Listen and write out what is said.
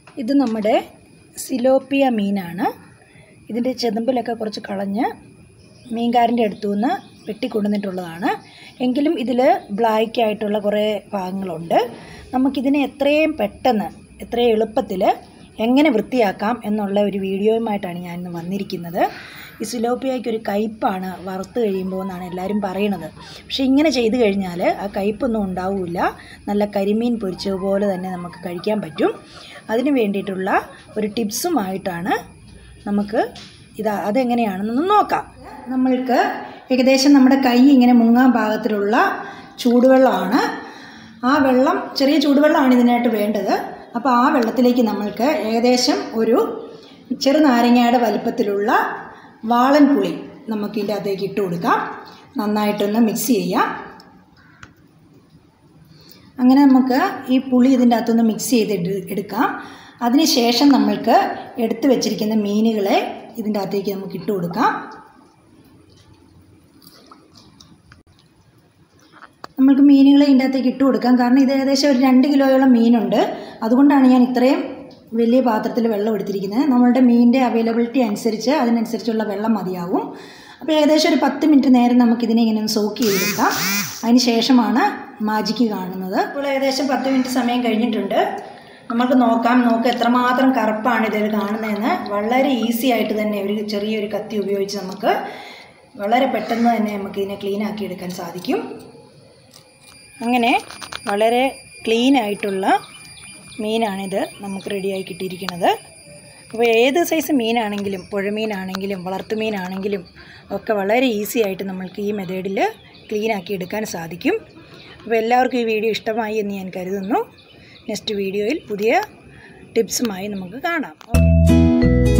ഇത് നമ്മുടെ സിലോപ്പിയ മീനാണ് ഇതിൻ്റെ ചെതുമ്പിലൊക്കെ കുറച്ച് കളഞ്ഞ് മീൻകാരൻ്റെ അടുത്തു നിന്ന് വെട്ടിക്കൊണ്ടുവന്നിട്ടുള്ളതാണ് എങ്കിലും ഇതിൽ ബ്ലാക്ക് ആയിട്ടുള്ള കുറേ ഭാഗങ്ങളുണ്ട് നമുക്കിതിനെ എത്രയും പെട്ടെന്ന് എത്രയും എളുപ്പത്തിൽ എങ്ങനെ വൃത്തിയാക്കാം എന്നുള്ള ഒരു വീഡിയോയുമായിട്ടാണ് ഞാൻ ഇന്ന് വന്നിരിക്കുന്നത് ഈ സിലോപ്പിയയ്ക്ക് ഒരു കയ്പ്പാണ് വറുത്ത് കഴിയുമ്പോൾ എന്നാണ് എല്ലാവരും പറയണത് പക്ഷേ ഇങ്ങനെ ചെയ്ത് കഴിഞ്ഞാൽ ആ കയ്പ്പൊന്നും ഉണ്ടാവില്ല നല്ല കരിമീൻ പൊരിച്ചതുപോലെ തന്നെ നമുക്ക് കഴിക്കാൻ പറ്റും അതിന് വേണ്ടിയിട്ടുള്ള ഒരു ടിപ്സുമായിട്ടാണ് നമുക്ക് ഇത് അതെങ്ങനെയാണെന്നൊന്ന് നോക്കാം നമ്മൾക്ക് ഏകദേശം നമ്മുടെ കൈ ഇങ്ങനെ മുങ്ങാൻ പാകത്തിലുള്ള ചൂടുവെള്ളമാണ് ആ വെള്ളം ചെറിയ ചൂടുവെള്ളമാണ് ഇതിനായിട്ട് വേണ്ടത് അപ്പോൾ ആ വെള്ളത്തിലേക്ക് നമ്മൾക്ക് ഏകദേശം ഒരു ചെറുനാരങ്ങയുടെ വലിപ്പത്തിലുള്ള വാളൻ പുളി നമുക്ക് ഇതിൻ്റെ അകത്തേക്ക് ഇട്ട് കൊടുക്കാം നന്നായിട്ടൊന്ന് മിക്സ് ചെയ്യാം അങ്ങനെ നമുക്ക് ഈ പുളി ഇതിൻ്റെ അകത്തൊന്ന് മിക്സ് ചെയ്ത് എടു- എടുക്കാം അതിനുശേഷം നമ്മൾക്ക് എടുത്തു വെച്ചിരിക്കുന്ന മീനുകളെ ഇതിൻ്റെ അകത്തേക്ക് നമുക്ക് ഇട്ട് കൊടുക്കാം നമ്മൾക്ക് മീനുകളെ ഇതിൻ്റെ അകത്തേക്ക് ഇട്ട് കൊടുക്കാം കാരണം ഇത് ഏകദേശം ഒരു രണ്ട് കിലോയോളം മീനുണ്ട് അതുകൊണ്ടാണ് ഞാൻ ഇത്രയും വലിയ പാത്രത്തിൽ വെള്ളം എടുത്തിരിക്കുന്നത് നമ്മളുടെ മീനിൻ്റെ അവൈലബിലിറ്റി അനുസരിച്ച് അതിനനുസരിച്ചുള്ള വെള്ളം മതിയാവും അപ്പോൾ ഏകദേശം ഒരു പത്ത് മിനിറ്റ് നേരം നമുക്കിതിനെ ഇങ്ങനെ ഒന്ന് സോക്ക് ചെയ്തെടുക്കാം അതിന് ശേഷമാണ് മാജിക്ക് കാണുന്നത് ഇപ്പോൾ ഏകദേശം പത്ത് മിനിറ്റ് സമയം കഴിഞ്ഞിട്ടുണ്ട് നമുക്ക് നോക്കാം നോക്ക് എത്രമാത്രം കറുപ്പാണ് ഇതിൽ കാണുന്നതെന്ന് വളരെ ഈസി ആയിട്ട് തന്നെ ഒരു ചെറിയൊരു കത്തി ഉപയോഗിച്ച് നമുക്ക് വളരെ പെട്ടെന്ന് തന്നെ നമുക്ക് ഇതിനെ ക്ലീൻ ആക്കി എടുക്കാൻ സാധിക്കും അങ്ങനെ വളരെ ക്ലീൻ ആയിട്ടുള്ള മീനാണിത് നമുക്ക് റെഡിയായി കിട്ടിയിരിക്കുന്നത് അപ്പോൾ ഏത് സൈസ് മീനാണെങ്കിലും പുഴമീനാണെങ്കിലും വളർത്തുമീനാണെങ്കിലും ഒക്കെ വളരെ ഈസി ആയിട്ട് നമ്മൾക്ക് ഈ മെത്തേഡിൽ ക്ലീൻ ആക്കി എടുക്കാൻ സാധിക്കും അപ്പോൾ എല്ലാവർക്കും ഈ വീഡിയോ ഇഷ്ടമായി എന്ന് ഞാൻ കരുതുന്നു നെക്സ്റ്റ് വീഡിയോയിൽ പുതിയ ടിപ്സുമായി നമുക്ക് കാണാം ഓക്കെ